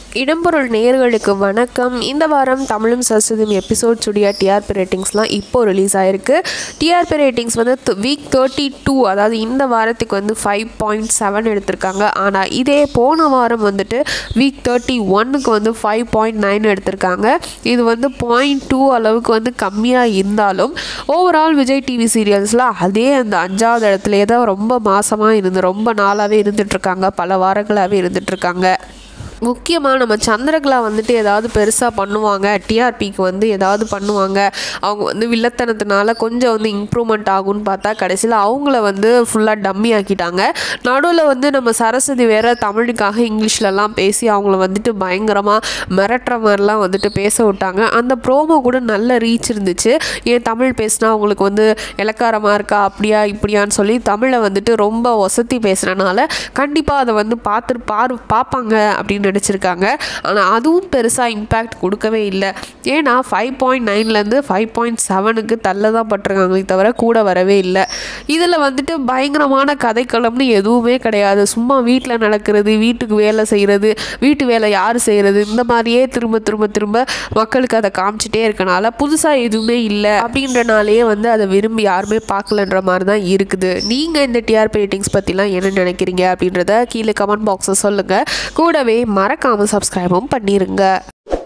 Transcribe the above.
இடம்பொருள் நேயர்களுக்கு வணக்கம் இந்த வாரம் தமிழும் சரஸ்வதியும் எபிசோட் உடைய டிஆர்பி ரேட்டிங்ஸ்லாம் இப்போ ரிலீஸ் ஆயிருக்கு டிஆர்பி ரேட்டிங்ஸ் வந்து வீக் தேர்ட்டி டூ அதாவது இந்த வாரத்துக்கு வந்து ஃபைவ் பாயிண்ட் செவன் எடுத்திருக்காங்க ஆனால் இதே போன வாரம் வந்துட்டு வீக் தேர்ட்டி ஒன்னுக்கு வந்து ஃபைவ் பாயிண்ட் நைன் எடுத்திருக்காங்க இது வந்து பாயிண்ட் டூ அளவுக்கு வந்து கம்மியாக இருந்தாலும் ஓவரால் விஜய் டிவி சீரியல்ஸில் அதே அந்த அஞ்சாவது இடத்துலையே தான் ரொம்ப மாசமாக இருந்து ரொம்ப நாளாகவே இருந்துகிட்ருக்காங்க பல வாரங்களாகவே இருந்துகிட்ருக்காங்க முக்கியமாக நம்ம சந்திரகலா வந்துட்டு ஏதாவது பெருசாக பண்ணுவாங்க டிஆர்பிக்கு வந்து ஏதாவது பண்ணுவாங்க அவங்க வந்து வில்லத்தனத்தினால கொஞ்சம் வந்து இம்ப்ரூவ்மெண்ட் ஆகும்னு பார்த்தா கடைசியில் அவங்கள வந்து ஃபுல்லாக டம்மி ஆக்கிட்டாங்க நடுவில் வந்து நம்ம சரஸ்வதி வேற தமிழுக்காக இங்கிலீஷ்லலாம் பேசி அவங்கள வந்துட்டு பயங்கரமாக மிரட்டுற மாதிரிலாம் வந்துட்டு பேச விட்டாங்க அந்த ப்ரோமோ கூட நல்ல ரீச் இருந்துச்சு ஏன் தமிழ் பேசினா அவங்களுக்கு வந்து இலக்காரமாக இருக்கா அப்படியா இப்படியான்னு சொல்லி தமிழை வந்துட்டு ரொம்ப ஒசத்தி பேசுகிறனால கண்டிப்பாக அதை வந்து பார்த்து பாரு பார்ப்பாங்க அப்படின்னு நினச்சிருக்காங்க ஆனால் அதுவும் பெருசாக இம்பேக்ட் கொடுக்கவே இல்லை ஏன்னா ஃபைவ் பாயிண்ட் நைன்லேருந்து ஃபைவ் பாயிண்ட் செவனுக்கு தள்ள தான் பட்டிருக்காங்களே தவிர கூட வரவே இல்லை இதில் வந்துட்டு பயங்கரமான கதைக்களம்னு எதுவுமே கிடையாது சும்மா வீட்டில் நடக்கிறது வீட்டுக்கு வேலை செய்கிறது வீட்டு வேலை யார் செய்கிறது இந்த மாதிரியே திரும்ப திரும்ப திரும்ப மக்களுக்கு அதை காமிச்சிட்டே இருக்கனால புதுசாக எதுவுமே இல்லை அப்படின்றனாலேயே வந்து அதை விரும்பி யாருமே பார்க்கலன்ற மாதிரி தான் இருக்குது நீங்கள் இந்த டிஆர்பி ரேட்டிங்ஸ் பற்றிலாம் என்ன நினைக்கிறீங்க அப்படின்றத கீழே கமெண்ட் பாக்ஸில் சொல்லுங்கள் கூடவே மறக்காமல் சப்ஸ்கிரைபும் பண்ணிடுங்க